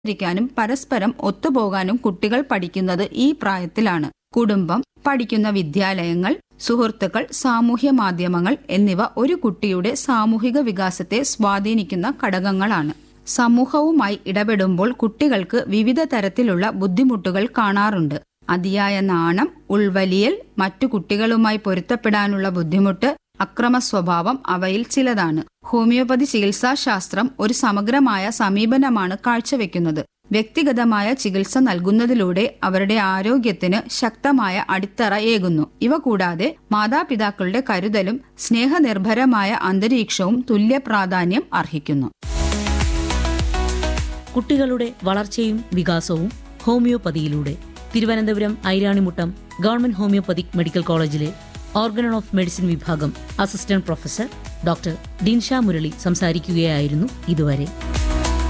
ിക്കാനും പരസ്പരം ഒത്തുപോകാനും കുട്ടികൾ പഠിക്കുന്നത് ഈ പ്രായത്തിലാണ് കുടുംബം പഠിക്കുന്ന വിദ്യാലയങ്ങൾ സുഹൃത്തുക്കൾ സാമൂഹ്യ മാധ്യമങ്ങൾ എന്നിവ ഒരു കുട്ടിയുടെ സാമൂഹിക വികാസത്തെ സ്വാധീനിക്കുന്ന ഘടകങ്ങളാണ് സമൂഹവുമായി ഇടപെടുമ്പോൾ കുട്ടികൾക്ക് വിവിധ തരത്തിലുള്ള ബുദ്ധിമുട്ടുകൾ കാണാറുണ്ട് അതിയായ നാണം ഉൾവലിയൽ മറ്റു കുട്ടികളുമായി പൊരുത്തപ്പെടാനുള്ള ബുദ്ധിമുട്ട് അക്രമ സ്വഭാവം അവയിൽ ചിലതാണ് ഹോമിയോപ്പതി ചികിത്സാശാസ്ത്രം ഒരു സമഗ്രമായ സമീപനമാണ് കാഴ്ചവെക്കുന്നത് വ്യക്തിഗതമായ ചികിത്സ നൽകുന്നതിലൂടെ അവരുടെ ആരോഗ്യത്തിന് ശക്തമായ അടിത്തറ ഏകുന്നു ഇവ കൂടാതെ മാതാപിതാക്കളുടെ കരുതലും സ്നേഹനിർഭരമായ അന്തരീക്ഷവും തുല്യ പ്രാധാന്യം അർഹിക്കുന്നു കുട്ടികളുടെ വളർച്ചയും വികാസവും ഹോമിയോപ്പതിയിലൂടെ Thiruvananthapuram Airanimuttam government homoeopathic medical കോളേജിലെ ഓർഗനൺ ഓഫ് മെഡിസിൻ വിഭാഗം assistant professor doctor Dinsha Murali സംസാരിക്കുകയായിരുന്നു ഇതുവരെ